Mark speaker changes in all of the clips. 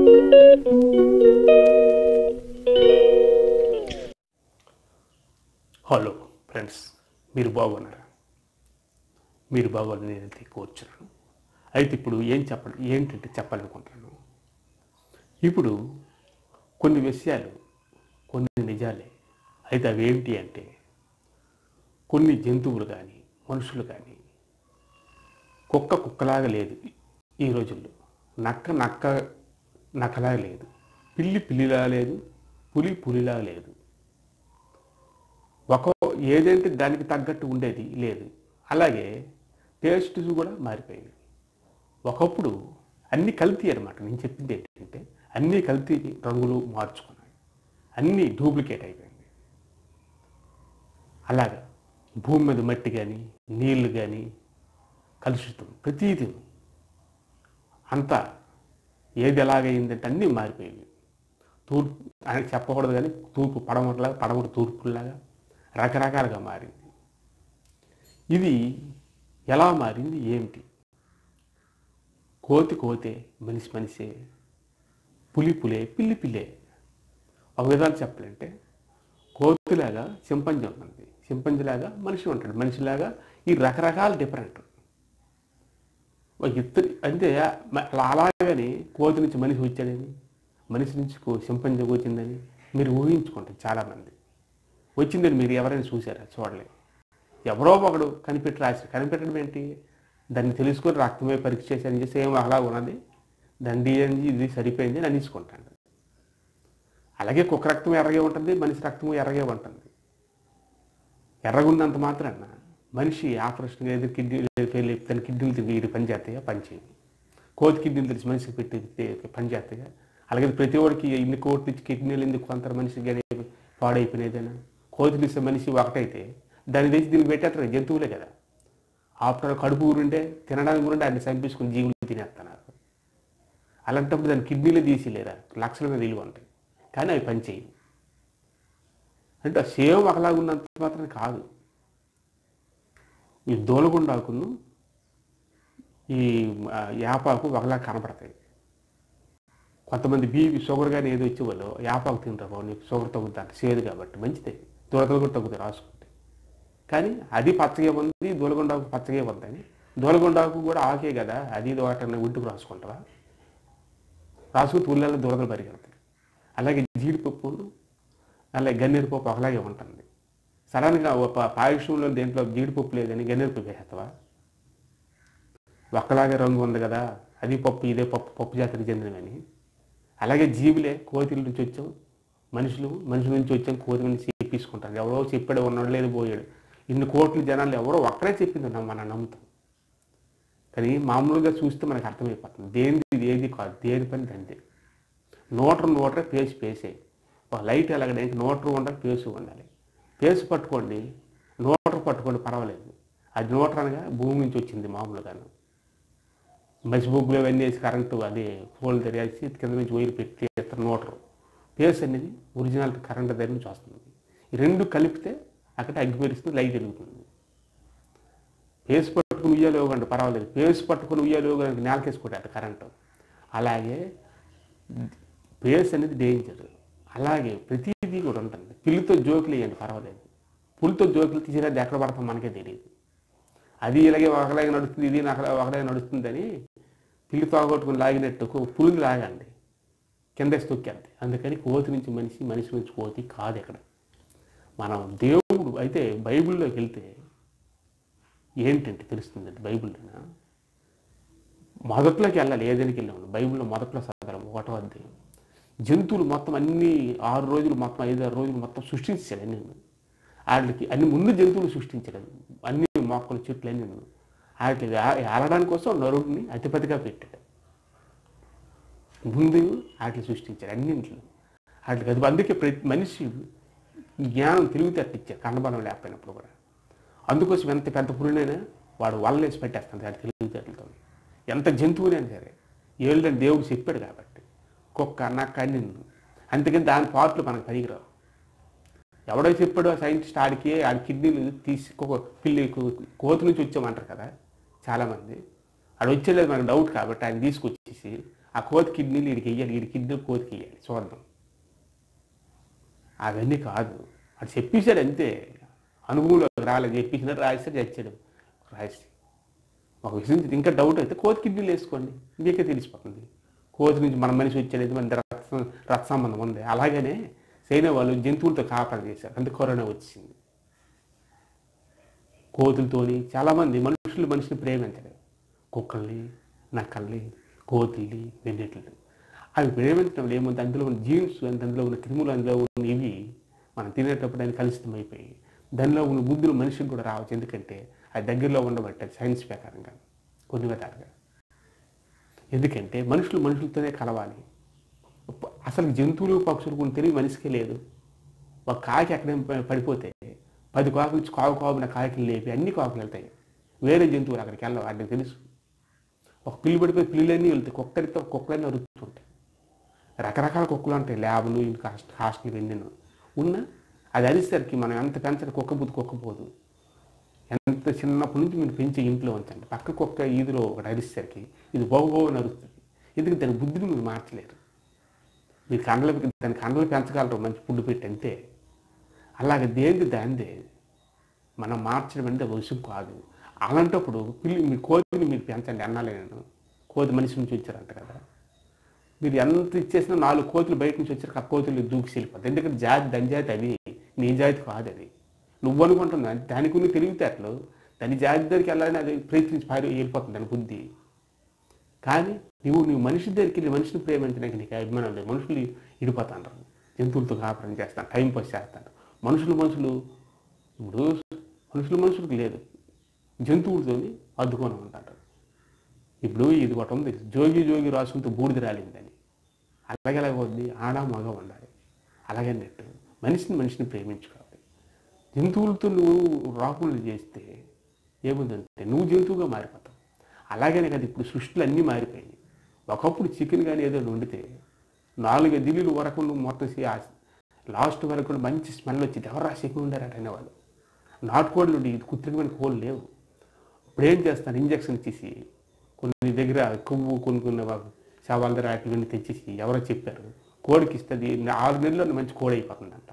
Speaker 1: Hello friends మీరు బాగున్నారా మీరు బాగోని నేనైతే కోరుచున్నాను అయితే ఇప్పుడు ఏం చెప్పాలి ఏంటంటే చెప్పాలనుకుంటున్నాను ఇప్పుడు కొన్ని విషయాలు కొన్ని నిజాలే అయితే అవి ఏమిటి అంటే కొన్ని జంతువులు కానీ మనుషులు కానీ కుక్క కుక్కలాగా లేదు ఈ రోజుల్లో నక్క నక్క నక్కలాగా లేదు పిల్లి పిల్లిలా లేదు పులి పులిలా లేదు ఒక ఏదంటే దానికి తగ్గట్టు ఉండేది లేదు అలాగే టేస్ట్స్ కూడా మారిపోయాయి ఒకప్పుడు అన్ని కల్తీ అనమాట నేను చెప్పింది ఏంటంటే అన్ని కల్తీ రంగులు మార్చుకున్నాయి అన్నీ డూప్లికేట్ అయిపోయింది అలాగా భూమి మీద మట్టి కానీ నీళ్లు కానీ కలుషితం ప్రతీది అంతా ఏది ఎలాగైందంటే అన్నీ మారిపోయింది తూర్పు అని చెప్పకూడదు కానీ తూర్పు పడమరలాగా పడమర తూర్పులాగా రకరకాలుగా మారింది ఇది ఎలా మారింది ఏమిటి కోతి కోతే మనిషి మనిషే పులి పులే పిల్లి పిల్లే ఒక విధాలు చెప్పాలంటే కోతిలాగా చింపంజి ఉంటుంది చింపంజిలాగా మనిషి ఉంటాడు మనిషిలాగా ఈ రకరకాల డిఫరెంట్ ఒక ఇద్దరు అంటే మ- అలాగని కోతి నుంచి మనిషి వచ్చాడని మనిషి నుంచి కో- చింపంజి వచ్చిందని మీరు ఊహించుకుంటారు చాలామంది వచ్చిందని మీరు ఎవరైనా చూసారా చూడలేదు ఎవరో ఒకడు కనిపెట్టి రాశారు కనిపెట్టడం ఏంటి దాన్ని తెలుసుకొని రక్తమే పరీక్ష చేశారని చేసి ఏం అలా ఉన్నది దాని డిఎన్జీ ఇది సరిపోయింది అని అనేసుకుంటాడు అలాగే కుక్క రక్తం ఎర్రగే ఉంటుంది మనిషి రక్తం ఎర్రగే ఉంటుంది ఎర్రగున్నంత మాత్రాన మనిషి ఆపరేషన్ ఏదో కిడ్నీ ఫెయిల్ అయిపోయి తన కిడ్నీలు తిరిగి ఇది పని చేస్తాయా పని చేయవు కోతి కిడ్నీలు తెలిసి మనిషికి పెట్టి పని చేస్తాయా అలాగే ప్రతి ఒడికి ఇన్ని కోట్లు ఇచ్చి కిడ్నీలు ఎందుకు కొంత మనిషికి కానీ పాడైపోయినదేనా కోతి తీసే మనిషి ఒకటైతే దాన్ని తెచ్చి దీనికి పెట్టేస్తారు జంతువులే కదా ఆఫ్టర్ కడుపు ఊరుంటే తినడానికి ఊరుంటే అన్ని చంపించుకుని జీవులు తినేస్తున్నారు అలాంటప్పుడు దాని కిడ్నీలు తీసి లేదా లక్షల మీద విలువ ఉంటాయి కానీ అవి పని చేయవు అంటే సేమ్ ఒకలాగా ఉన్నంత మాత్రం కాదు ఈ దోలగుండాకును ఈ ఆ, యాపాకు ఒకలా కనపడతాయి కొంతమంది బీపీ షుగర్ కానీ ఏదో వచ్చే వాళ్ళు యాపాకు తింటారు బాబు నీకు షుగర్ తగ్గుతుంది సేదు కాబట్టి మంచిదే దూరతలు కూడా తగ్గుతాయి రాసుకుంటే కానీ అది పచ్చగా ఉంది దూలగుండాకు పచ్చగా ఉంది దూలగుండాకు కూడా ఆకే కదా అది ఇది వాటిని ఒంటికి రాసుకుంటావా రాసుకుని ఊళ్ళల్లో దూరతలు పరిగెడతాయి అలాగే జీడిపప్పును అలాగే గన్నేరు పప్పు ఒకలాగే ఉంటుంది సడన్గా ఒక పాయసంలో దేంట్లో జీడిపప్పు లేదని గన్నేరు పప్పు వేస్తావా ఒక్కలాగే రంగు ఉంది కదా అది పప్పు ఇదే పప్పు పప్పు జాతికి చెందినవని అలాగే జీవులే కోతుల నుంచి వచ్చాం మనుషులు మనుషుల నుంచి వచ్చాం కోతి నుంచి చెప్పించుకుంటారు ఎవరో చెప్పాడు ఉన్నాడు లేదు పోయాడు ఇన్ని కోట్ల జనాలు ఎవరో ఒక్కడే చెప్పింది నమ్మ మనం నమ్ముతాం కానీ మామూలుగా చూస్తే మనకు అర్థమైపోతుంది దేనిది ఇది ఏది కాదు దేని పని దందే నోటర్ నోటరే పేసి పేసే ఒక లైట్ ఎలాగడానికి నోటర్ ఉండాలి పేసు ఉండాలి పేసు పట్టుకోండి నోటర్ పట్టుకోండి పర్వాలేదు అది నోటర్ అనగా భూమి నుంచి వచ్చింది మామూలుగాను మసి బొగ్గులు ఇవన్నీ వేసి కరెంటు అది ఫోన్లు తెరిచి కింద నుంచి వైర్ పెట్టి ఇస్తారు నోటరు పేస్ అనేది ఒరిజినల్ కరెంట్ దగ్గర నుంచి వస్తుంది ఈ రెండు కలిపితే అక్కడ అగ్గి మెరుస్తుంది లైట్ వెలుగుతుంది పేస్ పట్టుకుని ఉయ్యాలి ఇవ్వకండి పర్వాలేదు పేస్ పట్టుకుని ఉయ్యాలి ఇవ్వడానికి నేలకేసుకుంటారు కరెంటు అలాగే పేస్ అనేది డేంజర్ అలాగే ప్రతిదీ కూడా ఉంటుంది పిల్లితో జోకులు వేయండి పర్వాలేదు పులితో జోకులు తీసినా అది ఎక్కడ పడతాం మనకే తెలియదు అది ఇలాగే ఒకలాగే నడుస్తుంది ఇది నాకు ఒకలాగే నడుస్తుందని పిల్లి తోగొట్టుకుని లాగినట్టు కు- పులిని లాగండి కింద తొక్కేది అందుకని కోతి నుంచి మనిషి మనిషి నుంచి కోతి కాదు ఇక్కడ మనం దేవుడు అయితే బైబిల్లోకి వెళ్తే ఏంటంటే తెలుస్తుందండి బైబిల్లో మొదట్లోకి వెళ్ళాలి ఏదైనా వెళ్ళాము బైబిల్లో మొదట్లో చదవడం ఒకటో అధ్యాయం జంతువులు మొత్తం అన్ని ఆరు రోజులు మొత్తం ఐదు ఆరు రోజులు మొత్తం సృష్టించాడు అన్ని వాటికి అన్ని ముందు జంతువులు సృష్టించాడు అన్ని మొక్కలు చెట్లు అన్ని వాటికి ఏలడానికి కోసం నరుడిని అతిపతిగా పెట్టాడు ముందు వాటిని సృష్టించాడు అన్నింటిలో వాటికి అది అందుకే ప్రతి మనిషి జ్ఞానం తెలివితేట ఇచ్చారు కన్నబలం లేకపోయినప్పుడు కూడా అందుకోసం ఎంత పెద్ద పురునైనా వాడు వల్లేసి పెట్టేస్తాడు వాడి తెలివితేటలతో ఎంత జంతువునైనా సరే ఏళ్ళని దేవుడు చెప్పాడు కాబట్టి కుక్క నక్క అన్ని అందుకని దాని పార్ట్లు మనకు పనికిరావు ఎవడో చెప్పాడో సైంటిస్ట్ ఆడికి ఆడి కిడ్నీలు తీసి ఒక పిల్లి కోతి నుంచి వచ్చామంటారు కదా చాలామంది ఆడు వచ్చేలేదు మనకు డౌట్ కాబట్టి ఆయన తీసుకొచ్చేసి ఆ కోతి కిడ్నీలు వీడికి వెయ్యాలి వీడి కిడ్నీలు కోతికి వెయ్యాలి చూద్దాం అవన్నీ కాదు అది చెప్పేశాడు అంతే అనుభవంలో రాలేదు చెప్పించినట్టు రాశాడు చచ్చాడు రాసి ఒక విషయం ఇంకా డౌట్ అయితే కోతి కిడ్నీలు వేసుకోండి మీకే తెలిసిపోతుంది కోతి నుంచి మన మనిషి వచ్చేది మన రక్త రక్త సంబంధం ఉంది అలాగనే చైనా వాళ్ళు జంతువులతో కాపరం చేశారు అందుకే కరోనా వచ్చింది కోతులతోని చాలామంది మనుషులు మనిషిని ప్రేమించరు కుక్కల్ని నక్కల్ని కోతుల్ని వెన్నెట్లని అవి ప్రేమించడం వల్ల ఏముంది అందులో ఉన్న జీన్స్ అందులో ఉన్న క్రిములు అందులో ఉన్న ఇవి మనం తినేటప్పుడు అది కలుషితం అయిపోయి దానిలో ఉన్న బుద్ధులు మనిషికి కూడా రావచ్చు ఎందుకంటే అది దగ్గరలో ఉండబట్టే సైన్స్ ప్రకారంగా కొన్ని విధాలుగా ఎందుకంటే మనుషులు మనుషులతోనే కలవాలి అసలు జంతువులు పక్షులు కూడా తెలివి మనిషికే లేదు ఒక కాకి ఎక్కడ పడిపోతే పది కాకులు ఇచ్చి కాకు కాకున కాకిని లేపి అన్ని కాకులు వెళ్తాయి వేరే జంతువులు అక్కడికి వెళ్ళవు వాటికి తెలుసు ఒక పిల్లి పడిపోయి పిల్లులన్నీ వెళ్తాయి కుక్కరితో కుక్కలన్నీ అరుస్తుంటాయి రకరకాల కుక్కలు ఉంటాయి ల్యాబ్లు ఇంకా హాస్టల్ ఎన్నెన్నో ఉన్నా అది అరిసరికి మనం ఎంత పెంచడం కుక్క బుద్ధి కుక్క పోదు ఎంత చిన్నప్పటి నుంచి మీరు పెంచే ఇంట్లో ఉంచండి పక్క కుక్క ఈదులో ఒకటి అరిసేసరికి ఇది బాగుబాగు నరుస్తుంది ఎందుకు దాని బుద్ధిని మీరు మార్చలేరు మీరు కండలు దాని కండలు పెంచగలరు మంచి ఫుడ్ పెట్టి అంతే అలాగే దేనికి దాందే మనం మార్చడం అంటే విషయం కాదు అలాంటప్పుడు పిల్లి మీ కోతిని మీరు పెంచండి అన్నాలే నేను కోతి మనిషి నుంచి వచ్చారంట కదా మీరు ఎంత ఇచ్చేసినా నాలుగు కోతులు బయట నుంచి వచ్చారు ఆ కోతులు దూకి వెళ్ళిపోతాయి ఎందుకంటే జాతి దాని జాతి అది నీ జాతి కాదు అది నువ్వు అనుకుంటున్నా దానికి ఉన్న తెలివితేటలు దాని జాతి దగ్గరికి వెళ్ళాలని అది ప్రయత్నించి పారి వెళ్ళిపోతుంది దాని బుద్ధి కానీ నువ్వు నువ్వు మనిషి దగ్గరికి వెళ్ళి మనిషిని ప్రేమించడానికి నీకు అభిమానం లేదు మనుషులు ఇడిపోతాంటారు జంతువులతో కాపురం చేస్తాను టైం పాస్ చేస్తాను మనుషులు మనుషులు ఇప్పుడు మనుషులు మనుషులకు లేదు జంతువులతోని అద్దుకొని ఉంటారు ఇప్పుడు ఇది ఒకటి ఉంది జోగి జోగి రాసుకుంటూ బూడిద రాలిందని అలాగే అలాగే వద్ది ఆడ మగ ఉండాలి అలాగే నెట్టు మనిషిని మనిషిని ప్రేమించుకోవాలి జంతువులతో నువ్వు రాకులు చేస్తే ఏముందంటే నువ్వు జంతువుగా మారిపోతావు అలాగనే కదా ఇప్పుడు సృష్టిలు అన్నీ మారిపోయాయి ఒకప్పుడు చికెన్ కానీ ఏదో వండితే నాలుగు దిల్లీలు వరకు నువ్వు మొత్తం సీ- ఆ లాస్ట్ వరకు కూడా మంచి స్మెల్ వచ్చింది ఎవరు రా చికెన్ ఉండారట అనేవాళ్ళు నాటుకోళ్ళు ఉండి ఇది కృత్రిమమైన కోళ్ళు లేవు ఇప్పుడు ఏం చేస్తాను ఇంజక్షన్ ఇచ్చేసి కొన్ని దగ్గర కొవ్వు కొన్ని కొన్ని శవాల దగ్గర ఇవన్నీ తెచ్చేసి ఎవరో చెప్పారు కోడికి ఇస్తుంది ఆరు నెలల్లో మంచి కోడి అయిపోతుందంట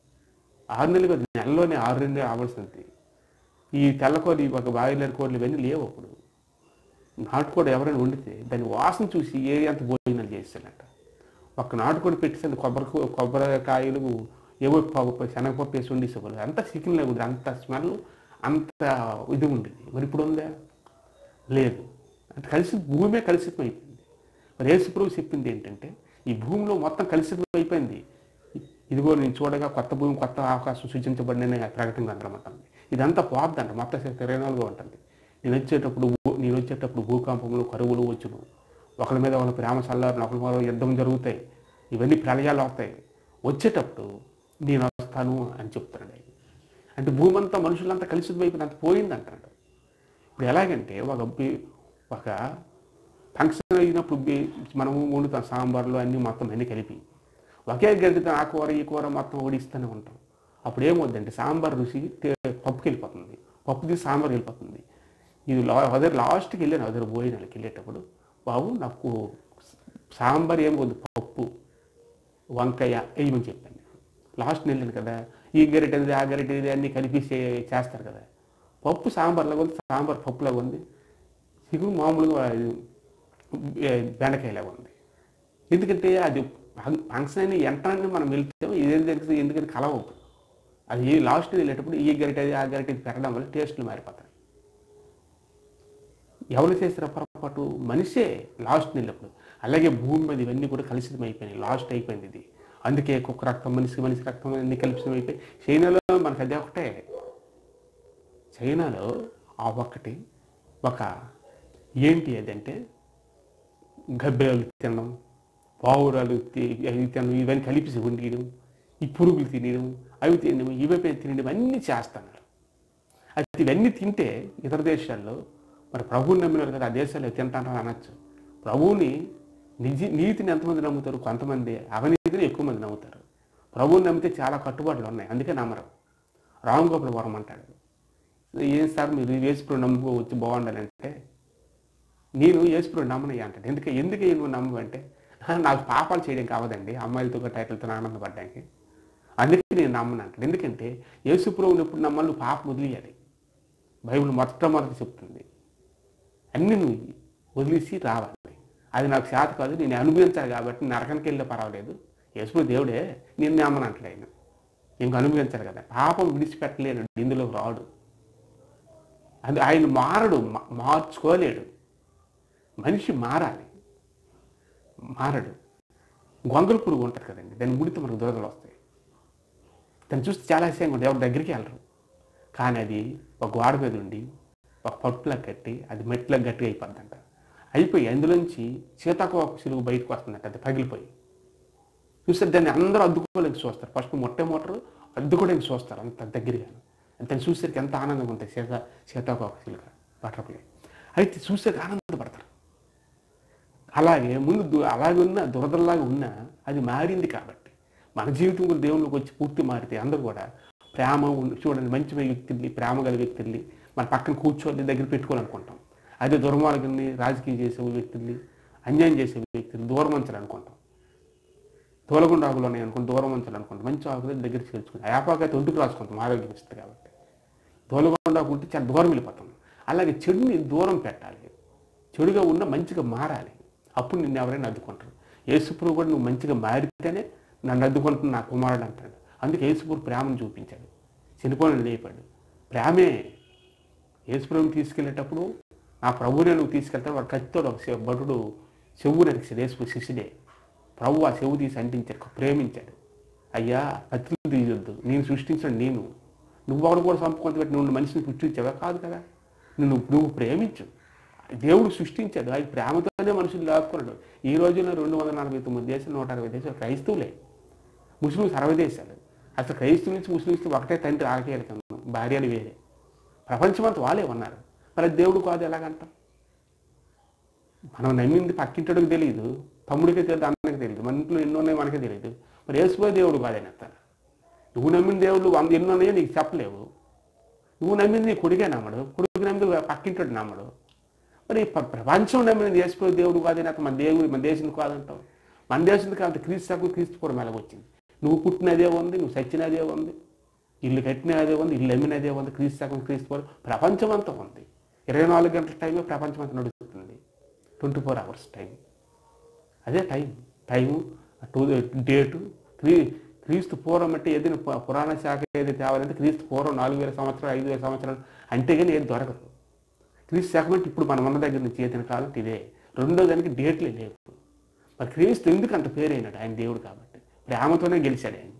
Speaker 1: ఆరు నెలలు కాదు నెలలోనే ఆరు నెలలు ఆవాల్సింది ఈ తెల్లకోడి ఒక బాయిలర్ కోళ్ళు ఇవన్నీ లేవు అప్పుడు నాటుకోడి ఎవరైనా వండితే దాని వాసన చూసి ఏ ఎంత భోజనాలు చేస్తాడంట ఒక నాటుకోడి పెట్టేసి కొబ్బరి కొబ్బరికాయలు ఏవో పప్పు శనగపప్పు వేసి వండేసేవాళ్ళు అంత చికెన్ లేదు అంత స్మెల్ అంత ఇది ఉండేది మరి ఇప్పుడు ఉందా లేదు అంటే కలిసి భూమే కలుషితం అయిపోయింది మరి యేసుప్రభు చెప్పింది ఏంటంటే ఈ భూమిలో మొత్తం కలుషితం అయిపోయింది ఇదిగో నేను చూడగా కొత్త భూమి కొత్త ఆకాశం సూచించబడిన ప్రకటన గ్రంథం అంటుంది ఇదంతా పోద్దంట మొత్తం ఇరవై నాలుగు ఉంటుంది నేను వచ్చేటప్పుడు భూ- నేను వచ్చేటప్పుడు భూకంపములు కరువులు వచ్చును ఒకరి మీద వాళ్ళ ప్రేమ చల్లారు ఒకరి మీద యుద్ధం జరుగుతాయి ఇవన్నీ ప్రళయాలు అవుతాయి వచ్చేటప్పుడు నేను వస్తాను అని చెప్తున్నాడు ఆయన. అంటే భూమి అంతా మనుషులంతా కలిసి వైపు అంత పోయింది అంటాడు ఇప్పుడు ఎలాగంటే ఒక బి- ఒక ఫంక్షన్ అయినప్పుడు బి- మనము వండుతాం సాంబార్లు అన్నీ మొత్తం అన్నీ కలిపి ఒకే గరిటతో ఆ కూర ఈ కూర మొత్తం వడిస్తూనే ఉంటాం అప్పుడు ఏమవుద్దంటే సాంబార్ రుచి తే- పప్పుకి వెళ్ళిపోతుంది పప్పు తీసి సాంబార్ వెళ్ళిపోతుంది ఇది లా అదే లాస్ట్కి వెళ్ళాను అదే భోజనాలకి వెళ్ళేటప్పుడు బాబు నాకు సాంబార్ ఏం వద్దు పప్పు వంకాయ వేయమని చెప్పాను లాస్ట్ వెళ్ళాను కదా ఈ గరిట ఇది ఆ గరిట ఇది అన్నీ కలిపి చే- చేస్తారు కదా పప్పు సాంబార్లాగా ఉంది సాంబార్ పప్పులాగా ఉంది చిగురు మామూలుగా ఇది, ఏ, బెండకాయలాగా ఉంది ఎందుకంటే అది ఫం- ఫంక్షన్ అయిన ఎంట్రాన్ని మనం వెళ్తాం ఇదేం తెలిసి ఎందుకంటే కలవు అది లాస్ట్ వెళ్ళేటప్పుడు ఈ గరిట ఇది ఆ గరిట ఇది పెట్టడం వల్ల టేస్ట్లు మారిపోతాయి ఎవరు చేసిన పొరపాటు మనిషే లాస్ట్ వెళ్ళినప్పుడు అలాగే భూమి మీద ఇవన్నీ కూడా కలుషితం అయిపోయినాయి లాస్ట్ అయిపోయింది ఇది అందుకే కుక్క రక్తం మనిషి మనిషి రక్తం అన్ని కలుషితం అయిపోయి చైనాలో మనకు అదే ఒకటే చైనాలో ఆ ఒక్కటి ఒక ఏంటి అదంటే గబ్బెలు తినడం పావురాలు తి- అవి తినడం ఇవన్నీ కలిపి వండియడం ఈ పురుగులు తినడం అవి తినడం ఇవే తినడం అన్నీ చేస్తున్నారు అది ఇవన్నీ తింటే ఇతర దేశాల్లో మరి ప్రభువుని నమ్మినారు కదా ఆ దేశాల్లో తింటారని అనొచ్చు ప్రభువుని నిజ నీతిని ఎంతమంది నమ్ముతారు కొంతమంది అవినీతిని ఎక్కువ మంది నమ్ముతారు ప్రభువుని నమ్మితే చాలా కట్టుబాట్లు ఉన్నాయి అందుకే నమ్మరు రామ్ గోపాల్ వరం అంటాడు ఏం సార్ మీరు వేసుకుని నమ్ముకోవచ్చు బాగుండాలంటే నేను యేసుప్రభు నమ్మనయ్యా అంటాడు ఎందుకు ఎందుకు నువ్వు నమ్మవంటే "ఆ, నాకు పాపాలు చేయడం కావదండి అమ్మాయిలతో టైటిల్తో ఆనందపడ్డానికి అందుకే నేను నమ్మను అంటాడు ఎందుకంటే యేసుప్రభుని ఎప్పుడు నమ్మాలి నువ్వు పాపం వదిలేయాలి బైబిల్ మొట్టమొదటి చెప్తుంది అన్నీ నువ్వు వదిలేసి రావాలి అది నాకు శాత కాదు నేను అనుభవించాలి కాబట్టి నరకానికి వెళ్ళే పర్వాలేదు యేసుప్రభు దేవుడే నేను నమ్మనంటలే ఆయన ఇంక అనుభవించాలి కదా పాపం విడిచిపెట్టలేడు ఇందులో రాడు అది ఆయన మారడు మా- మార్చుకోలేడు మనిషి మారాలి మారడు గొంగల పురుగు ఉంటుంది కదండి దాన్ని ముడితే మనకు దురదలు వస్తాయి దాన్ని చూస్తే చాలా అసహ్యంగా ఉంటుంది ఎవరి దగ్గరికి వెళ్ళరు కానీ అది ఒక గోడ మీద ఉండి ఒక పట్టులా కట్టి అది మెట్లకు గట్టిగా అయిపోద్దంట అయిపోయి అందులోంచి సీతాకోక సిలుగు బయటకు వస్తుందంట అది పగిలిపోయి చూస్తే దాన్ని అందరూ అద్దుకోలేక చూస్తారు ఫస్ట్ మొట్టే మోటారు అద్దుకోవడానికి చూస్తారు అంత దగ్గరగా దాన్ని చూసేసరికి ఎంత ఆనందంగా ఉంటుంది సీత సీతాకోక సిలుక బటర్ఫ్లై అయితే చూసేకి ఆనందపడతారు అలాగే ముందు దు- అలాగే ఉన్న దురదలాగా ఉన్నా అది మారింది కాబట్టి మన జీవితం కూడా దేవుళ్ళకి వచ్చి పూర్తి మారితే అందరూ కూడా ప్రేమ ఉన్న- చూడండి మంచి వ్యక్తుల్ని ప్రేమ గల వ్యక్తుల్ని మన పక్కన కూర్చొని దగ్గర పెట్టుకోవాలనుకుంటాం అదే దుర్మార్గుల్ని రాజకీయం చేసే వ్యక్తుల్ని అన్యాయం చేసే వ్యక్తుల్ని దూరం ఉంచాలనుకుంటాం తోలగుండ ఆకులు ఉన్నాయి అనుకుంటే దూరం ఉంచాలనుకుంటాం మంచి ఆకులు దగ్గర చేర్చుకుంటాం ఆపాకైతే ఒంటికి రాసుకుంటాం ఆరోగ్యం ఇస్తుంది కాబట్టి తోలగుండ ఆకు ఉంటే చాలా దూరం వెళ్ళిపోతాం అలాగే చెడుని దూరం పెట్టాలి చెడుగా ఉన్న మంచిగా మారాలి అప్పుడు నిన్ను ఎవరైనా అద్దుకుంటారు యేసుప్రభు కూడా నువ్వు మంచిగా మారితేనే నన్ను అద్దుకుంటున్న నా కుమారుడు అంటాడు అందుకే యేసుప్రభు ప్రేమను చూపించాడు చనిపోయిన లేపాడు ప్రేమే యేసుప్రభుని తీసుకెళ్ళేటప్పుడు నా ప్రభువునే నువ్వు తీసుకెళ్తాడు వాడు కత్తితోడు ఒక శివ- భటుడు చెవు నరికిసాడు యేసు శిష్యుడే ప్రభు ఆ చెవు తీసి అంటించాడు ప్రేమించాడు అయ్యా కత్తులు తీయొద్దు నేను సృష్టించాడు నేను నువ్వు ఒకడు కూడా సంపుకొంత పెట్టి నువ్వు మనిషిని సృష్టించావా కాదు కదా నువ్వు నువ్వు ప్రేమించు దేవుడు సృష్టించాడు ఆయన ప్రేమతోనే మనుషులు లాక్కున్నాడు ఈ రోజుల్లో రెండు వందల నలభై తొమ్మిది దేశాలు నూట అరవై దేశాలు క్రైస్తవులే ముస్లిమ్స్ అరవై దేశాలు అసలు క్రైస్తవుల నుంచి ముస్లిమ్స్ ఒకటే తండ్రి ఆకేయాలి కన్నా భార్యలు వేరే ప్రపంచమంతా వాళ్ళే ఉన్నారు మరి దేవుడు కాదు ఎలాగంటాం మనం నమ్మింది పక్కింటోడికి తెలియదు తమ్ముడికి తెలియదు అన్నకి తెలియదు మన ఇంట్లో ఎన్నో ఉన్నాయో మనకే తెలియదు మరి యేసుపోయి దేవుడు కాదని అంటారు నువ్వు నమ్మిన దేవుడు వంద ఎన్ని ఉన్నాయో నీకు చెప్పలేవు నువ్వు నమ్మింది నీ కొడుకే నమ్మడు కొడుకు నమ్మింది పక్కింటోడు నమ్మడు మరి ప్ర- ప్రపంచం నమ్మిన యేసుపోయి దేవుడు కాదని అతను మన దేవుడు మన దేశం కాదంటావు మన దేశం కాదు క్రీస్తు క్రీస్తు పూర్వం ఎలాగొచ్చింది నువ్వు పుట్టినదే ఉంది నువ్వు సచ్చినదే ఉంది ఇల్లు కట్టినదే ఉంది ఇల్లు అమ్మినదే ఉంది క్రీస్తు శకం క్రీస్తు పూర్వం ప్రపంచం అంతా ఉంది ఇరవై నాలుగు గంటల టైంలో ప్రపంచం అంతా నడుస్తుంది ట్వంటీ ఫోర్ అవర్స్ టైం అదే టైం టైము టూ డేటు క్రీ క్రీస్తు పూర్వం అంటే ఏదైనా పు- పురాణ శాఖ ఏది తేవాలంటే క్రీస్తు పూర్వం నాలుగు వేల సంవత్సరాలు ఐదు వేల సంవత్సరాలు అంటే కానీ ఏది దొరకదు క్రీస్తు శాఖ అంటే ఇప్పుడు మనం ఉన్న దగ్గర నుంచి ఏదైనా కాలం ఇదే రెండో దానికి డేట్లే లేవు మరి క్రీస్తు ఎందుకు అంత పేరైనాడు ఆయన దేవుడు కాబట్టి ప్రేమతోనే గెలిచాడు ఆయన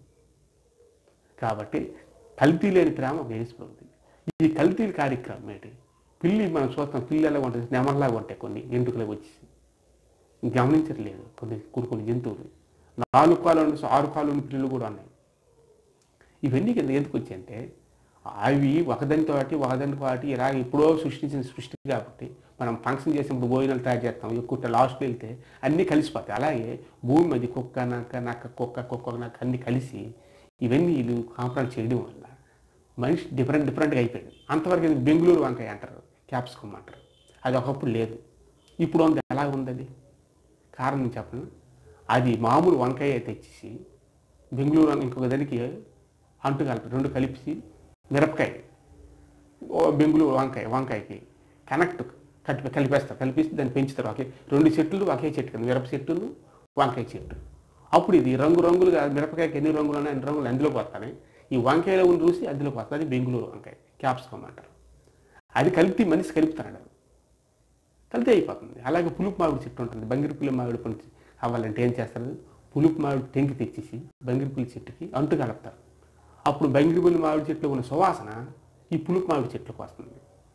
Speaker 1: కాబట్టి కల్తీ లేని ప్రేమ వేసిపోతుంది ఈ కల్తీ కార్యక్రమం ఏంటి పిల్లి మనం చూస్తాం పిల్లి ఎలా ఉంటుంది నెమర్లాగా ఉంటాయి కొన్ని ఎంటుకలు వచ్చి గమనించట్లేదు కొన్ని కొన్ని కొన్ని జంతువులు నాలుగు కాళ్ళు ఉన్న ఆరు కాళ్ళు ఉన్న పిల్లలు కూడా ఉన్నాయి ఇవన్నీ కింద ఎందుకు వచ్చాయంటే అవి ఒకదానితో ఒకటి ఒకదానితో ఒకటి ఇలా ఎప్పుడో సృష్టించిన సృష్టి కాబట్టి మనం ఫంక్షన్ చేసినప్పుడు భోజనాలు తయారు చేస్తాం ఎక్కువ లాస్ట్లో వెళ్తే అన్నీ కలిసిపోతాయి అలాగే భూమి అది కుక్క నక్క నక్క కుక్క కుక్క నక్క అన్నీ కలిసి ఇవన్నీ వీళ్ళు కాంప్రమైజ్ చేయడం వల్ల మనిషి డిఫరెంట్ డిఫరెంట్గా అయిపోయాడు అంతవరకు ఇది బెంగళూరు వంకాయ అంటారు క్యాప్సికమ్ అంటారు అది ఒకప్పుడు లేదు ఇప్పుడు ఉంది ఎలా ఉంది అది కారణం చెప్పను అది మామూలు వంకాయ తెచ్చేసి బెంగళూరు అని ఇంకొక దానికి అంటు కలిపి రెండు కలిపి మిరపకాయ ఓ బెంగళూరు వంకాయ వంకాయకి కనెక్ట్ కలిపి కలిపేస్తారు కలిపేసి దాన్ని పెంచుతారు ఒకే రెండు చెట్లు ఒకే చెట్టు కింద మిరప చెట్టును వంకాయ చెట్టు అప్పుడు ఇది రంగు రంగులుగా మిరపకాయకి ఎన్ని రంగులు ఉన్నాయి అన్ని రంగులు అందులోకి వస్తాయి ఈ వంకాయలో ఉన్న చూసి అందులోకి వస్తుంది అది బెంగళూరు వంకాయ క్యాప్సికమ్ అంటారు అది కలిపి మనిషి కలుపుతున్నాడు కలితే అయిపోతుంది అలాగే పులుపు మామిడి చెట్టు ఉంటుంది బంగిరిపుల్లి మామిడి పండు అవ్వాలంటే ఏం చేస్తారు పులుపు మామిడి టెంకి తెచ్చేసి బంగిరిపుల్లి చెట్టుకి అంటు కలుపుతారు అప్పుడు బంగిరిపుల్లి మామిడి చెట్టులో ఉన్న సువాసన ఈ పులుపు మామిడి చెట్లకు వస్తుంది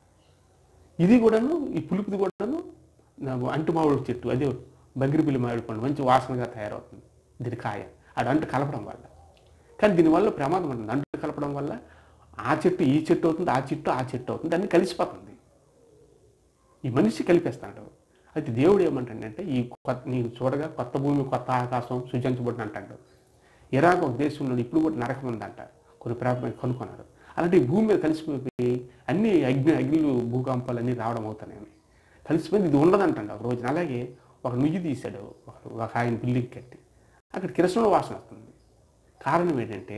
Speaker 1: ఇది కూడాను ఈ పులుపుది కూడాను నాకు అంటు మామిడి చెట్టు అదే బంగిరిపుల్లి మామిడి పండు మంచి వాసనగా తయారవుతుంది దీని కాయ అది అంటు కలపడం వల్ల కానీ దీనివల్ల ప్రమాదం ఉంటుంది అంటు కలపడం వల్ల ఆ చెట్టు ఈ చెట్టు అవుతుంది ఆ చెట్టు ఆ చెట్టు అవుతుంది అన్ని కలిసిపోతుంది ఈ మనిషి కలిపేస్తాడు అయితే దేవుడు ఏమంటాడంటే ఈ కొత్త నీకు చూడగా కొత్త భూమి కొత్త ఆకాశం సృజించబడిన అంటాడు ఇరాక్ ఒక దేశంలో ఇప్పుడు కూడా నరకం ఉందంట కొన్ని ప్రాంతం కనుక్కున్నారు అలాంటి ఈ భూమి మీద కలిసిపోయి అన్ని అగ్ని అగ్నిలు భూకంపాలు అన్నీ రావడం అవుతున్నాయి కలిసిపోయింది ఇది ఉండదంటండి ఒక రోజున అలాగే ఒక నుయ్యి తీశాడు ఒక ఒక ఆయన బిల్డింగ్ కట్టి అక్కడ కిరసన వాసన వస్తుంది కారణం ఏంటంటే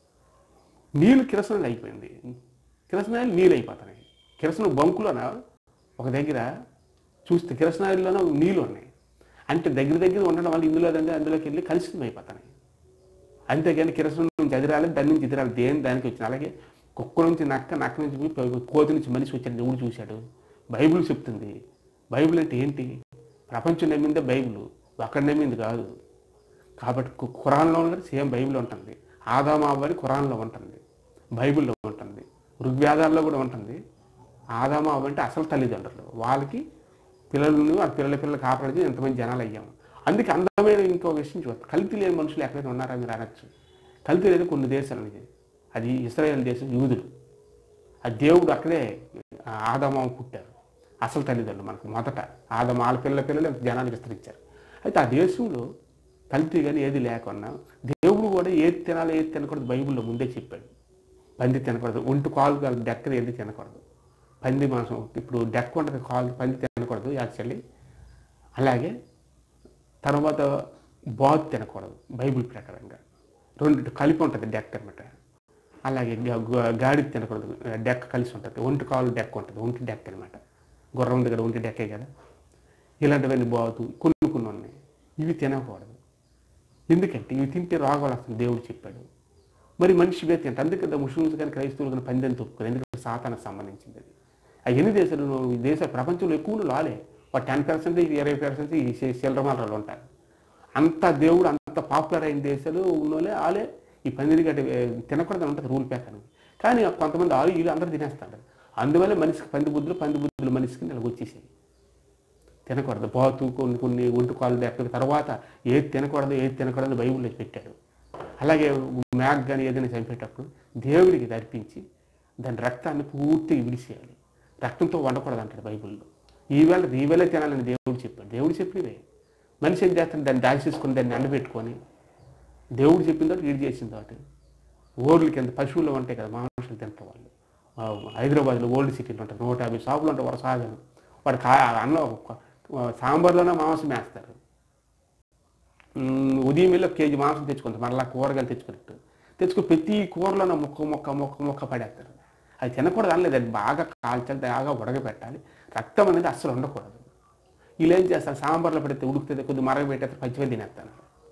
Speaker 1: నీళ్ళు కిరసనాలు అయిపోయింది కిరసనాయిలు నీళ్ళు అయిపోతున్నాయి కిరసన బంకులోన ఒక దగ్గర చూస్తే కిరసనాయిల్లోనే నీళ్ళు ఉన్నాయి అంటే దగ్గర దగ్గర ఉండడం వల్ల ఇందులో రండి అందులోకి వెళ్ళి కలుషితం అయిపోతున్నాయి అంతేగాని కిరసనం నుంచి అది రాలేదు దాని నుంచి ఇది రాలేదు దేని దానికి వచ్చిన అలాగే కుక్క నుంచి నక్క నక్క నుంచి పోయి కోతి నుంచి మనిషి వచ్చాడు దేవుడు చూశాడు బైబిల్ చెప్తుంది బైబిల్ అంటే ఏంటి ప్రపంచం నమ్మిందే బైబిల్ అక్కడ నమ్మింది కాదు కాబట్టి కు- ఖురాన్లో ఉన్నది సేమ్ బైబిల్ ఉంటుంది ఆదామావు అని ఖురాన్లో ఉంటుంది బైబిల్లో ఉంటుంది ఋగ్వేదాల్లో కూడా ఉంటుంది ఆదామావు అంటే అసలు తల్లిదండ్రులు వాళ్ళకి పిల్లలను వాళ్ళ పిల్లల పిల్లలు కాపాడితే ఎంతమంది జనాలు అయ్యాము అందుకే అందమైన ఇంకో విషయం చూస్తాం కల్తీ లేని మనుషులు ఎక్కడైనా ఉన్నారా మీరు అనొచ్చు కల్తీ లేని కొన్ని దేశాలు ఇది అది ఇస్రాయేల్ దేశం యూదులు ఆ దేవుడు అక్కడే ఆదమామ పుట్టారు అసలు తల్లిదండ్రులు మనకు మొదట ఆదమ వాళ్ళ పిల్లల పిల్లలు జనాలు విస్తరించారు అయితే ఆ దేశంలో కల్తీ కానీ ఏది లేకున్నా దేవుడు కూడా ఏది తినాలి ఏది తినకూడదు బైబిల్లో ముందే చెప్పాడు పంది తినకూడదు ఒంటి కాలు కాదు డెక్క ఏది తినకూడదు పంది మాంసం ఇప్పుడు డెక్క ఉంటుంది కాలు పంది తినకూడదు యాక్చువల్లీ అలాగే తర్వాత బాత్ తినకూడదు బైబిల్ ప్రకారంగా రెండు కలిపి ఉంటుంది డెక్ అనమాట అలాగే గా- గా- గాడి తినకూడదు డెక్ కలిసి ఉంటుంది ఒంటి కాలు డెక్ ఉంటుంది ఒంటి డెక్ అనమాట గుర్రం ఉంది కదా ఒంటి డెక్కే కదా ఇలాంటివన్నీ బాతు కొన్ని కొన్ని ఉన్నాయి ఇవి తినకూడదు ఎందుకంటే ఇవి తింటే రోగాలు వస్తుంది దేవుడు చెప్పాడు మరి మనిషి వే తింటే అందుకే కదా ముస్లిమ్స్ కానీ క్రైస్తవులు కానీ పందెని తొక్కుతారు ఎందుకంటే సాతానికి సంబంధించింది అది ఆ ఎన్ని దేశాలు ఈ దేశ ప్రపంచంలో ఎక్కువ లాలే ఒక టెన్ పర్సెంట్ ఇరవై పర్సెంట్ ఈ చిల్లరమాటలు ఉంటారు అంత దేవుడు అంత పాపులర్ అయిన దేశాలు ఉన్నోలే ఆలే ఈ పందిరి గడ్డి ఏ, తినకూడదని ఉంటుంది రూల్ ప్రకారం కానీ కొంతమంది ఆలు వీళ్ళు అందరూ తినేస్తారు అందువల్ల మనిషికి పంది బుద్ధులు పంది బుద్ధులు మనిషికి నెలకు వచ్చేసాయి తినకూడదు బాతు కొన్ని కొన్ని ఒంటుకాలు ఎక్కడికి తర్వాత ఏది తినకూడదు ఏది తినకూడదు బైబిల్లో పెట్టాడు అలాగే మ్యాగ్ కానీ ఏదైనా చంపేటప్పుడు దేవుడికి ఇది అర్పించి దాని రక్తాన్ని పూర్తిగా విడిచేయాలి రక్తంతో వండకూడదు అంటాడు బైబిల్లో ఈవేళ ఈవేళ తినాలని దేవుడు చెప్పాడు దేవుడు చెప్పినవే మనిషి ఏం చేస్తాడు దాన్ని దాచేసుకొని దాన్ని ఎండబెట్టుకొని దేవుడు చెప్పిన తోటి వీడు చేసిన తోటి ఓర్ల కింద పశువులు ఉంటాయి కదా మాంసాలు తింటారు వాళ్ళు ఆ, హైదరాబాద్లో ఓల్డ్ సిటీలో ఉంటారు నూట యాభై షాపులు ఉంటాయి వాడు సాగను వాడు కా అన్నం ఒక- సాంబార్లోనే మాంసం వేస్తారు ఉమ్, ఉదయం వెళ్ళి ఒక కేజీ మాంసం తెచ్చుకుంటారు మళ్ళీ కూరగాయలు తెచ్చుకున్నట్టు తెచ్చుకుని ప్రతి కూరలోనే మొక్క మొక్క మొక్క మొక్క పడేస్తారు అది తినకూడదు అనలేదు అది బాగా కాల్చాలి బాగా ఉడకబెట్టాలి రక్తం అనేది అస్సలు ఉండకూడదు వీళ్ళు ఏం చేస్తారు సాంబార్లో పెడితే ఉడుకుతుంది కొద్ది మరగ పెట్టేస్తారు పచ్చిగా తినేస్తాను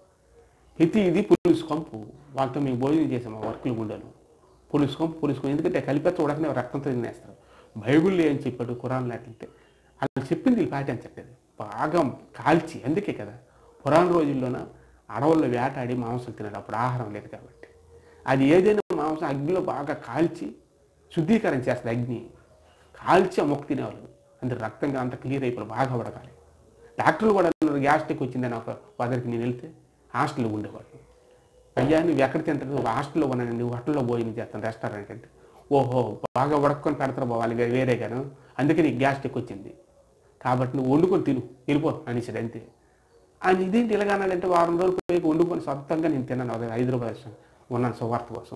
Speaker 1: ప్రతి ఇది పులుసు కంపు వాళ్ళతో మేము భోజనం చేసాము ఆ వర్కులు గుండెలు పులుసు కంపు పులుసు కంపు ఎందుకంటే కలిపేస్తే ఉడకనే రక్తంతో తినేస్తారు బైబిల్లో ఏం చెప్పాడు కురాన్ లేకుంటే అలా చెప్పింది వీళ్ళు పాటించట్లేదు బాగా కాల్చి అందుకే కదా పురాణ రోజుల్లోన అడవుల్లో వేటాడి మాంసం తినారు అప్పుడు ఆహారం లేదు కాబట్టి అది ఏదైనా మాంసం అగ్నిలో బాగా కాల్చి శుద్ధీకరణ చేస్తుంది అగ్ని కాల్చి ఆ మొక్క తినేవాళ్ళు అంటే రక్తంగా అంత క్లియర్ అయిపోయి బాగా ఉడకాలి డాక్టర్లు కూడా అన్నారు గ్యాస్ట్రిక్ వచ్చిందని ఒక వదరికి నేను వెళ్తే హాస్టల్లో ఉండేవాడు అయ్యా నువ్వు ఎక్కడ తింటారు ఒక హాస్టల్లో ఉన్నాను నువ్వు హోటల్లో భోజనం చేస్తాను రెస్టారెంట్ అంటే ఓహో బాగా ఉడక్కొని పెడతారు బావాలి వేరే గాను అందుకే నీకు గ్యాస్ట్రిక్ వచ్చింది కాబట్టి నువ్వు వండుకొని తిను వెళ్ళిపో అనేసాడు అంతే ఆయన ఇదేంటి ఇలాగన్నాడంటే వారం రోజులు పోయి వండుకొని సొంతంగా నేను తిన్నాను అదే హైదరాబాద్ ఉన్నాను సువార్త కోసం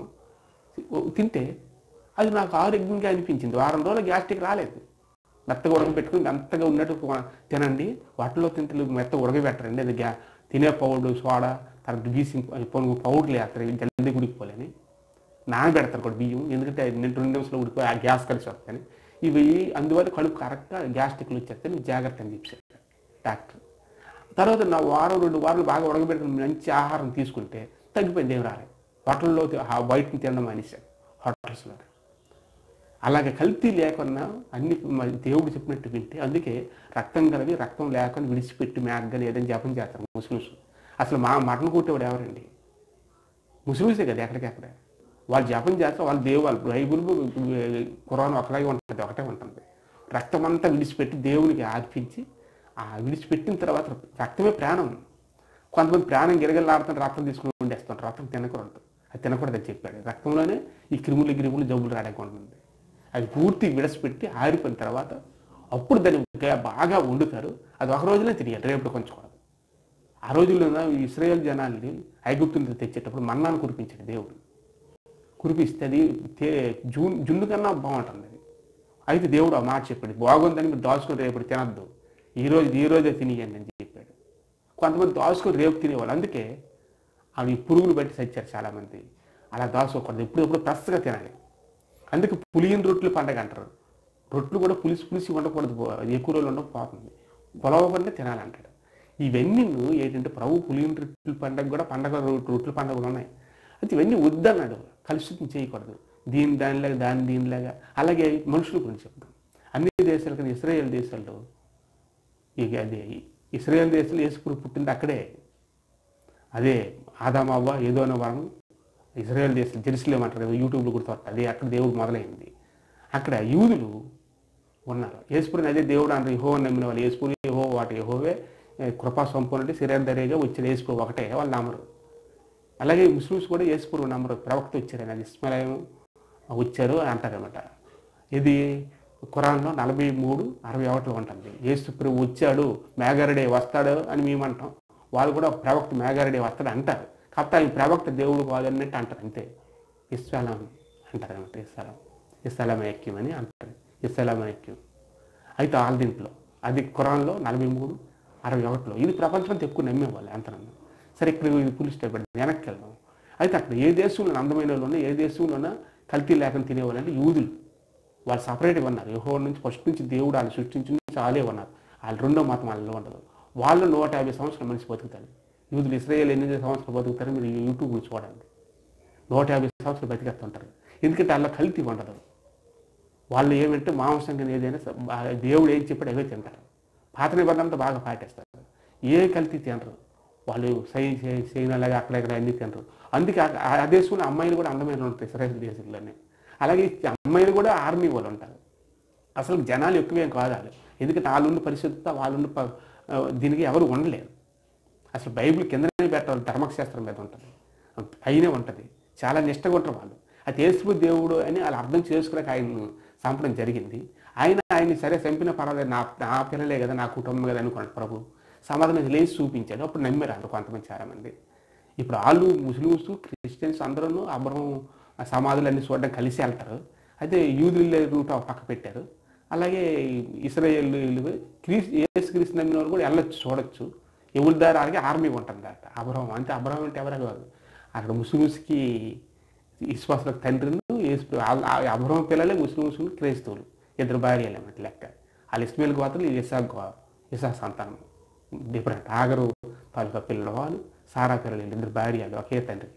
Speaker 1: తింటే అది నాకు ఆరోగ్యంగా అనిపించింది వారం రోజులు గ్యాస్ట్రిక్ రాలేదు మెత్తగా ఉడకబెట్టుకుని అంతగా ఉన్నట్టు కొ- తినండి వాటిలో తింటే మెత్తగా ఉడకబెట్టరండి అది గ్యా తినే పౌడర్ సోడా తర్వాత గీసి పొనుగు పౌడర్లు వేస్తారు జల్దీ ఉడికిపోలేని నానబెడతారు కూడా బియ్యం ఎందుకంటే రెండు రెండు నిమిషాలు ఉడికిపోయి ఆ గ్యాస్ కలిసి వస్తాయని ఇవి అందువల్ల కడుపు కరెక్ట్గా గ్యాస్ట్రిక్లు వచ్చేస్తే నువ్వు జాగ్రత్త అని చెప్పారు డాక్టర్ తర్వాత నా వారం రెండు వారాలు బాగా ఉడకబెట్టుకుని మంచి ఆహారం తీసుకుంటే తగ్గిపోయింది ఏం రాలేదు హోటల్లో బయటని తినడం మానేశాడు హోటల్స్లో అలాగే కల్తీ లేకుండా అన్ని మరి దేవుడు చెప్పినట్టు వింటే అందుకే రక్తం కలిగి రక్తం లేకుండా విడిచిపెట్టి మేగ్గని ఏదైనా జపం చేస్తారు ముస్లిమ్స్ అసలు మా మటన్ కొట్టేవాడు ఎవరండి ముస్లిమ్సే కదా ఎక్కడికెక్కడ వాళ్ళు జపం చేస్తే వాళ్ళు దేవు వాళ్ళు బైబుల్ కురాన్ ఒకలాగే ఉంటుంది ఒకటే ఉంటుంది రక్తం అంతా విడిచిపెట్టి దేవునికి అర్పించి ఆ విడిచిపెట్టిన తర్వాత రక్తమే ప్రాణం కొంతమంది ప్రాణం గిరగలాడుతుంటే రక్తం తీసుకుని ఉండేస్తుంటారు రక్తం తినకూడదు అది తినకూడదని చెప్పాడు రక్తంలోనే ఈ క్రిములు గిరిములు జబ్బులు రావడానికి ఉంటుంది అది పూర్తి విడసిపెట్టి ఆరిపోయిన తర్వాత అప్పుడు దాన్ని ఇంకా బాగా వండుతారు అది ఒక రోజునే తిరిగారు రేపు కొంచుకోవడం ఆ రోజుల్లో ఇస్రాయేల్ జనాల్ని ఐగుప్తు నుంచి తెచ్చేటప్పుడు మన్నాను కురిపించాడు దేవుడు కురిపిస్తే అది తే- జూన్ జున్ను కన్నా బాగుంటుంది అది అయితే దేవుడు ఆ మాట చెప్పాడు బాగుందని మీరు దాచుకుని రేపు తినద్దు ఈ రోజు ఈ రోజే తినియండి అని చెప్పాడు కొంతమంది దాచుకొని రేపు తినేవాళ్ళు అందుకే అవి పురుగులు బట్టి చచ్చారు చాలామంది అలా దాచుకోకూడదు ఎప్పుడు ఎప్పుడు ఫ్రెష్గా తినాలి అందుకే పులియని రొట్టెలు పండగ అంటారు రొట్టెలు కూడా పులిసి పులిసి ఉండకూడదు పో- ఎక్కువ రోజులు ఉండక పోతుంది పొలవకుండా తినాలంటాడు ఇవన్నీ ఏంటంటే ప్రభు పులియని రొట్టెల పండగ కూడా పండగ రొ- రొట్టెల పండగలు ఉన్నాయి అయితే ఇవన్నీ వద్దన్నాడు కలుషితం చేయకూడదు దీని దానిలాగా దాని దీనిలాగా అలాగే మనుషుల గురించి చెప్తాం అన్ని దేశాల కన్నా ఇస్రాయేల్ దేశాల్లో ఇక అది ఇస్రాయేల్ దేశంలో యేసుపురు పుట్టింది అక్కడే అదే ఆదామవ్వ ఏదో అనే వరం ఇజ్రాయెల్ దేశం జెరూసలేం అంటారు కదా యూట్యూబ్లో కూడా వస్తుంది అదే అక్కడ దేవుడు మొదలైంది అక్కడ యూదులు ఉన్నారు యేసుపురిని అదే దేవుడు అంటారు యహో నమ్మిన వాళ్ళు యేసుపురి యహో వాటి యహోవే ఏ, కృపా సంపూర్ణటి శరీరధరేగా వచ్చిన యేసుపురు ఒకటే వాళ్ళు నమ్మరు అలాగే ముస్లిమ్స్ కూడా యేసుపురు నమ్మరు ప్రవక్త వచ్చారని అది ఇస్మాయిల్ వచ్చారు అంటారనమాట ఇది ఖురాన్లో నలభై మూడు అరవై ఒకటిలో ఉంటుంది యేసుప్రభు వచ్చాడు మేఘారుడే వస్తాడు అని మేము అంటాం వాళ్ళు కూడా ప్రవక్త మేఘారుడే వస్తాడు అంటారు కాకపోతే ఆయన ప్రవక్త దేవుడు కాదు అన్నట్టు అంటారు అంతే ఇస్లాం అంటారు అనమాట ఇస్లాం ఇస్లాం ఐక్యం అని అంటారు ఇస్లాం ఐక్యం అయితే వాళ్ళ దీంట్లో అది ఖురాన్లో నలభై మూడు అరవై ఒకటిలో ఇది ప్రపంచంతో ఎక్కువ నమ్మేవాళ్ళు ఎంత నమ్మ సరే ఇక్కడ ఇది పులిస్ టైప్ వెనక్కి వెళ్దాం అయితే అక్కడ ఏ దేశంలో అందమైన వాళ్ళు ఉన్నా ఏ దేశంలోనా కల్తీ లేకుండా తినేవాళ్ళు అంటే యూదులు వాళ్ళు సపరేట్గా ఉన్నారు యహో నుంచి ఫస్ట్ నుంచి దేవుడు వాళ్ళు సృష్టించి నుంచి వాళ్ళే ఉన్నారు వాళ్ళు రెండో మతం వాళ్ళలో ఉండదు వాళ్ళు నూట యాభై సంవత్సరాల మనిషి బతుకుతారు యూదులు ఇస్రాయేల్ ఎనిమిది సంవత్సరాలు బతుకుతారు మీరు యూట్యూబ్ చూడండి నూట యాభై సంవత్సరాలు బతికేస్తుంటారు ఎందుకంటే వాళ్ళ కల్తీ ఉండదు వాళ్ళు ఏమంటే మాంసంగా ఏదైనా స- ఆ దేవుడు ఏం చెప్పాడు అవే తింటారు పాత నిబంధనతో బాగా పాటిస్తారు ఏ కల్తీ తినరు వాళ్ళు సై సైనాలాగా అక్కడ ఇక్కడ అన్ని తినరు అందుకే ఆ- ఆ దేశంలో అమ్మాయిలు కూడా అందమైన ఉంటాయి ఇస్రాయేల్ దేశంలోనే అలాగే ఈ అమ్మాయిలు కూడా ఆర్మీ వాళ్ళు ఉంటారు అసలు జనాలు ఎక్కువేం కాదు వాళ్ళు ఎందుకంటే వాళ్ళున్న పరిశుద్ధత వాళ్ళున్న ప- ఆ, దీనికి ఎవరు ఉండలేరు అసలు బైబిల్ కిందనే పెట్టాలి ధర్మశాస్త్రం మీద ఉంటుంది పైనే ఉంటుంది చాలా నిష్టగా ఉంటారు వాళ్ళు అది యేసు దేవుడు అని వాళ్ళు అర్థం చేసుకోలేక ఆయన చంపడం జరిగింది ఆయన ఆయన్ని సరే చంపిన పర్వాలేదు నా నా పిల్లలే కదా నా కుటుంబం కదా అనుకున్నాడు ప్రభు సమాధానం లేచి చూపించాడు అప్పుడు నమ్మారు అందరు కొంతమంది చాలామంది ఇప్పుడు వాళ్ళు ముస్లిమ్స్ క్రిస్టియన్స్ అందరూ అబ్రహం ఆ సమాధులు అన్ని చూడడం కలిసి వెళ్తారు అయితే యూదులు రూట్ ఒక పక్క పెట్టారు అలాగే ఇస్రాయేల్ క్రీస్ ఏసు క్రీస్తు నమ్మిన వాళ్ళు కూడా వెళ్ళొచ్చు చూడొచ్చు ఎవరి దారి అలాగే ఆర్మీ ఉంటుంది అట అబ్రహం అంటే అబ్రహం అంటే ఎవరే కాదు అక్కడ ముస్లిమ్స్కి విశ్వాసులకు తండ్రిను యేసు ఆ అబ్రహం పిల్లలే ముస్లిమ్స్ క్రైస్తవులు ఇద్దరు భార్యలు అన్నమాట లెక్క వాళ్ళు ఇస్మాయిల్ గోత్రులు ఇసా గో ఇసా సంతానం డిఫరెంట్ ఆగరు తాలూకా పిల్లలు వాళ్ళు సారా పిల్లలు ఇద్దరు భార్యలు ఒకే తండ్రి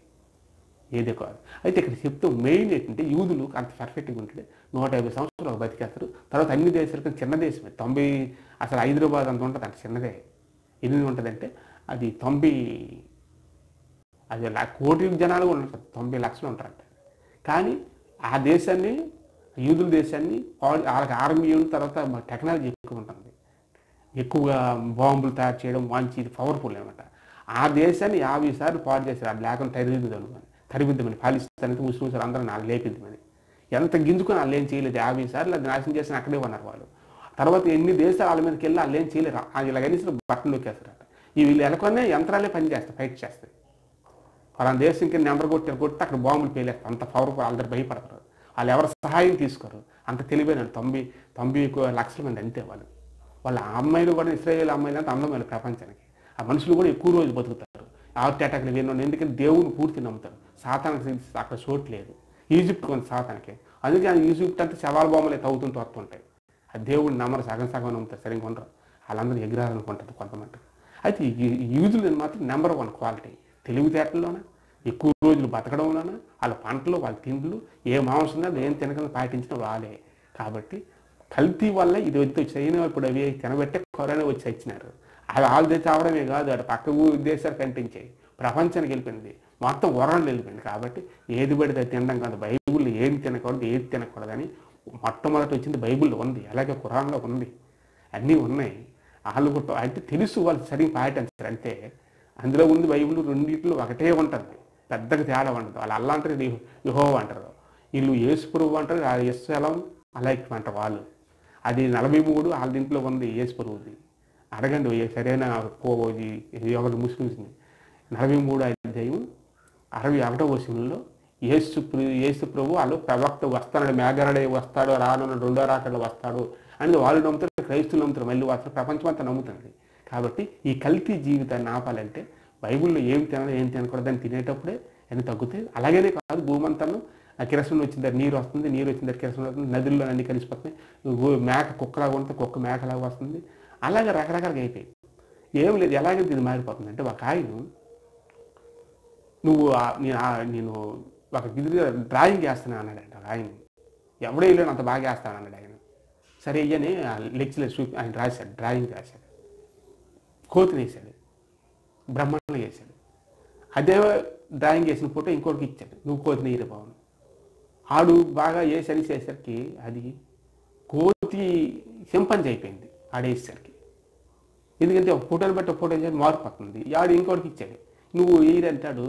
Speaker 1: ఏదే కాదు అయితే ఇక్కడ చెప్తూ మెయిన్ ఏంటంటే యూదులు అంత పర్ఫెక్ట్గా ఉంటే నూట యాభై సంవత్సరాలు బతికేస్తారు తర్వాత అన్ని దేశాలకు చిన్న దేశమే తొంభై అసలు హైదరాబాద్ అంత ఉంటుంది అంత చిన్నదే ఎన్ని ఉంటుందంటే అది తొంభై అది లా- కోటి జనాలు కూడా ఉంటారు తొంభై లక్షలు ఉంటారంట కానీ ఆ దేశాన్ని యూదుల దేశాన్ని పా- వాళ్ళకి ఆర్మీ తర్వాత టెక్నాలజీ ఎక్కువ ఉంటుంది ఎక్కువగా బాంబులు తయారు చేయడం మంచి ఇది పవర్ఫుల్ అనమాట ఆ దేశాన్ని యాభై సార్లు పాడు చేశారు అది లేకుండా తరిదిద్దు అనుకోని తరిమిద్దామని పాలిస్తాన్ అయితే ముస్లిమ్స్ అందరూ నాకు లేపిద్దామని ఎంత గింజుకొని వాళ్ళు ఏం చేయలేదు యాభై సార్లు అది నాశనం చేసిన అక్కడే ఉన్నారు వాళ్ళు తర్వాత ఎన్ని దేశాలు వాళ్ళ మీదకి వెళ్ళి వాళ్ళు ఏం చేయలేరు అది ఇలా కనీసం బట్టలు నొక్కేస్తారట ఈ వీళ్ళు ఎలకొనే యంత్రాలే పనిచేస్తాయి ఫైట్ చేస్తాయి ఫలానా దేశం కింద నెంబర్ కొట్టి కొడితే అక్కడ బాంబులు పేలేస్తారు అంత పవర్ఫుల్ అందరు భయపడతారు వాళ్ళు ఎవరు సహాయం తీసుకోరు అంత తెలివైన తొంభై తొంభై ఎక్కువ లక్షల మంది అంతే వాళ్ళు వాళ్ళ అమ్మాయిలు కూడా ఇస్రాయేల్ అమ్మాయిలు అంత అందమైన ప్రపంచానికి ఆ మనుషులు కూడా ఎక్కువ రోజులు బతుకుతారు హార్ట్ అటాక్లు ఎన్నో ఎందుకంటే దేవుని పూర్తి నమ్ముతారు సాతానికి అక్కడ చోటు లేదు ఈజిప్ట్ కొంత సాతానికి అందుకే ఆ ఈజిప్ట్ అంతా శవాల బొమ్మలే తవ్వుతుంటూ వస్తుంటాయి ఆ దేవుడిని నమ్మరు సగం సగం నమ్ముతారు సరిగ్గా ఉండరు వాళ్ళందరూ ఎగిరాలనుకుంటారు కొంతమంది అయితే ఈ ఈ యూదులు మాత్రం నెంబర్ వన్ క్వాలిటీ తెలివితేటల్లోన ఎక్కువ రోజులు బతకడంలోన వాళ్ళ పంటలు వాళ్ళ తిండ్లు ఏ మాంసం ఉందో ఏం తినకుండా పాటించిన వాళ్ళే కాబట్టి కల్తీ వల్ల ఇది వచ్చి చైనా ఇప్పుడు అవి తినబెట్టే కరోనా వచ్చి వచ్చినారు అవి వాళ్ళ దేశం అవడమే కాదు అటు పక్క ఊ దేశాలు కంటించాయి ప్రపంచానికి వెళ్ళిపోయింది మొత్తం వరల్డ్ వెళ్ళిపోయింది కాబట్టి ఏది పడితే అది తినడం కాదు బైబిల్లో ఏది తినకూడదు ఏది తినకూడదని మొట్టమొదటి వచ్చింది బైబిల్లో ఉంది అలాగే ఖురాన్లో ఉంది అన్నీ ఉన్నాయి వాళ్ళు కూడా అంటే తెలుసు వాళ్ళు సరిగ్గా పాటించారు అంతే అందులో ఉంది బైబిల్ రెండింటిలో ఒకటే ఉంటుంది పెద్దగా తేడా ఉండదు వాళ్ళు అల్లా అంటారు యుహో అంటారు వీళ్ళు యేసుపురువు అంటారు ఆ యశ్వలం అలాగే అంటారు వాళ్ళు అది నలభై మూడు వాళ్ళ దీంట్లో ఉంది యేసుపురువుది అడగండి ఏ సరైన పోది ఒకటి ముస్లిమ్స్ని నలభై మూడు అధ్యాయం అరవై ఒకటో వచనంలో యేసు ప్ర- యేసు ప్రభు వాళ్ళు ప్రవక్త వస్తాడు మేఘరడే వస్తాడు రాను రెండో రాకడలో వస్తాడు అనేది వాళ్ళు నమ్ముతారు క్రైస్తులు నమ్ముతారు మళ్ళీ వస్తారు ప్రపంచం అంతా నమ్ముతుంది కాబట్టి ఈ కల్తీ జీవితాన్ని ఆపాలంటే బైబిల్లో ఏం తినాలి ఏం తినకూడదు అని తినేటప్పుడే అన్ని తగ్గుతాయి అలాగనే కాదు భూమంతాను ఆ కిరసనం వచ్చిన దగ్గర నీరు వస్తుంది నీరు వచ్చిన దగ్గర కిరసనం వస్తుంది నదుల్లో అన్ని కలిసిపోతున్నాయి గో- మేక కుక్కలాగా ఉంటుంది కుక్క మేకలాగా వస్తుంది అలాగే రకరకాలుగా అయిపోయి ఏం లేదు ఎలాగైతే ఇది మారిపోతుంది అంటే ఒక ఆయన నువ్వు ఆ- నేను ఆ- నేను ఒక గిదిగా డ్రాయింగ్ వేస్తాను అన్నాడంట ఒక ఆయన ఎవడో వెళ్ళాను అంత బాగా వేస్తాను అన్నాడు ఆయన సరే అయ్యని లెక్చరర్ చూపి ఆయన రాశాడు డ్రాయింగ్ రాశాడు కోతిని వేశాడు బ్రహ్మాండంగా వేశాడు అదే డ్రాయింగ్ వేసిన ఫోటో ఇంకోటికి ఇచ్చాడు నువ్వు కోతిని వేయరు బాగుంది ఆడు బాగా వేసరి చేసరికి అది కోతి సింపంజ్ అయిపోయింది ఆడేసరికి ఎందుకంటే ఒక ఫోటోని బట్టి ఒక ఫోటో చేసి మారిపోతుంది ఆడు ఇంకోటికి ఇచ్చాడు నువ్వు అంటాడు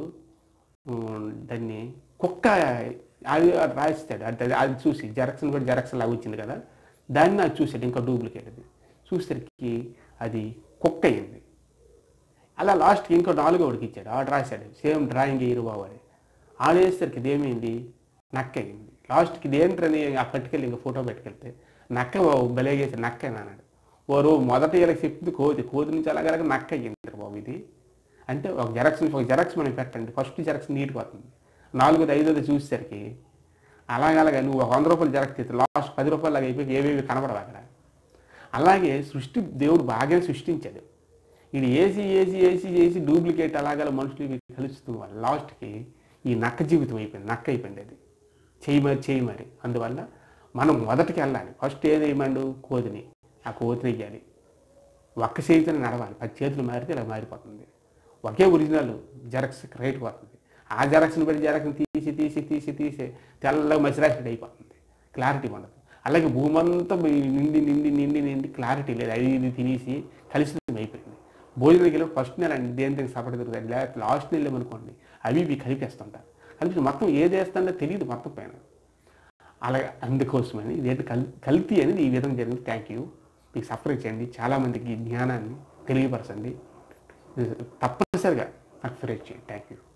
Speaker 1: దాన్ని కుక్క అది అది రాయిస్తాడు అది అది చూసి జెరాక్స్ కూడా జెరాక్స్ లాగా వచ్చింది కదా దాన్ని అది చూసాడు ఇంకా డూప్లికేట్ అది చూసేసరికి అది కుక్క అయింది అలా లాస్ట్కి ఇంకో నాలుగో వాడికి ఇచ్చాడు ఆడు రాశాడు సేమ్ డ్రాయింగ్ వేయరు బాబు అని ఆడేసరికి ఇదేమైంది నక్క అయింది లాస్ట్కి ఇదేంటని ఆ పట్టుకెళ్ళి ఇంకా ఫోటో పెట్టుకెళ్తే నక్క బలేగేసి నక్క అని అన్నాడు ఓరు మొదట ఇలా చెప్పింది కోతి కోతి నుంచి అలాగలాగా నక్క అయ్యింది బాబు ఇది అంటే ఒక జెరాక్స్ ఒక జెరాక్స్ మనం పెట్టండి ఫస్ట్ జెరాక్స్ నీట్గా పోతుంది నాలుగోది ఐదోది చూసేసరికి అలాగలాగా నువ్వు ఒక వంద రూపాయలు జెరాక్స్ తీస్తే లాస్ట్ పది రూపాయలు లాగా అయిపోయి ఏవేవి కనబడవు అక్కడ అలాగే సృష్టి దేవుడు బాగా సృష్టించాడు ఇది AC AC AC AC duplicate అలాగల మనుషులు ఇవి కలుస్తూ వాళ్ళు లాస్ట్కి ఈ నక్క జీవితం అయిపోయింది నక్క అయిపోయింది అది చేయి మరి చేయి మరి అందువల్ల మనం మొదటికి వెళ్ళాలి ఫస్ట్ ఏది వేయమండు కోతిని ఆ కోతిని వేయాలి ఒక్క చేతిని నడవాలి పది చేతులు మారితే ఇలా మారిపోతుంది ఒకే ఒరిజినల్ జెరాక్స్ రేట్ పోతుంది ఆ జెరాక్స్ని బట్టి జెరాక్స్ని తీసి తీసి తీసి తీసి తెల్లగా మసిరాసిడ్ అయిపోతుంది క్లారిటీ ఉండదు అలాగే భూమి అంతా నిండి నిండి నిండి నిండి క్లారిటీ లేదు అది ఇది తినేసి కలిసి అయిపోయింది భోజనానికి వెళ్ళి ఫస్ట్ నెల దేని దేనికి సపరేట్ దొరుకుతాయి లేకపోతే లాస్ట్ నెల ఏమనుకోండి అవి ఇవి కలిపేస్తుంటారు కలిపి మొత్తం ఏది వేస్తుందో తెలియదు మొత్తం పైన అలాగే అందుకోసమని ఇదేంటి కల్ కల్తీ అనేది ఈ విధంగా జరిగింది థ్యాంక్ యూ మీకు సపరేట్ చేయండి చాలామందికి ఈ జ్ఞానాన్ని తెలియపరచండి తప్పనిసరిగా సపరేట్ చేయండి థ్యాంక్ యూ